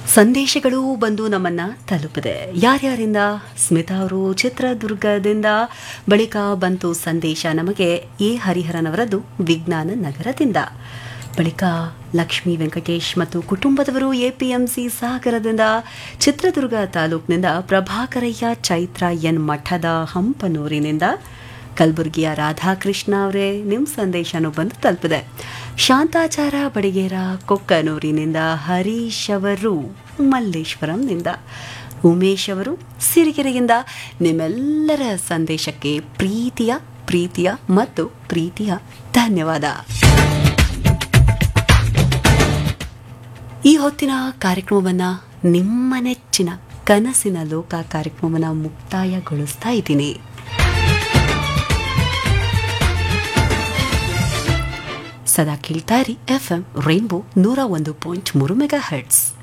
ಸಂದೇಶಗಳು ಬಂದು ನಮ್ಮನ್ನ ತಲುಪಿದೆ ಯಾರ್ಯಾರಿಂದ ಸ್ಮಿತಾ ಅವರು ಚಿತ್ರದುರ್ಗದಿಂದ ಬಳಿಕ ಬಂತು ಸಂದೇಶ ನಮಗೆ ಎ ಹರಿಹರನವರದ್ದು ವಿಜ್ಞಾನ ನಗರದಿಂದ ಬಳಿಕ ಲಕ್ಷ್ಮೀ ವೆಂಕಟೇಶ್ ಮತ್ತು ಕುಟುಂಬದವರು ಎಪಿಎಂಸಿ ಸಾಗರದಿಂದ ಚಿತ್ರದುರ್ಗ ತಾಲೂಕಿನಿಂದ ಪ್ರಭಾಕರಯ್ಯ ಚೈತ್ರ ಎನ್ ಮಠದ ಹಂಪನೂರಿನಿಂದ ಕಲಬುರಗಿಯ ರಾಧಾಕೃಷ್ಣ ಅವರೇ ನಿಮ್ಮ ಸಂದೇಶನೂ ಬಂದು ತಲುಪಿದೆ ಶಾಂತಾಚಾರ ಬಡಿಗೇರ ಕೊಕ್ಕನೂರಿನಿಂದ ಹರೀಶ್ ಅವರು ಮಲ್ಲೇಶ್ವರಂನಿಂದ ಉಮೇಶ್ ಅವರು ಸಿರಿಗೆರೆಯಿಂದ ನಿಮ್ಮೆಲ್ಲರ ಸಂದೇಶಕ್ಕೆ ಪ್ರೀತಿಯ ಪ್ರೀತಿಯ ಮತ್ತು ಪ್ರೀತಿಯ ಧನ್ಯವಾದ ಈ ಹೊತ್ತಿನ ಕಾರ್ಯಕ್ರಮವನ್ನ ನಿಮ್ಮ ನೆಚ್ಚಿನ ಕನಸಿನ ಲೋಕ ಕಾರ್ಯಕ್ರಮವನ್ನ ಮುಕ್ತಾಯಗೊಳಿಸ್ತಾ ಇದ್ದೀನಿ ಸದಾ ಕೇಳ್ತಾ ಇರಿ ಎಫ್ ಎಂ ರೈನ್ಬೋ ನೂರ ಒಂದು ಪಾಯಿಂಟ್ ಮೂರು ಮೆಗಾ ಹರ್ಟ್ಸ್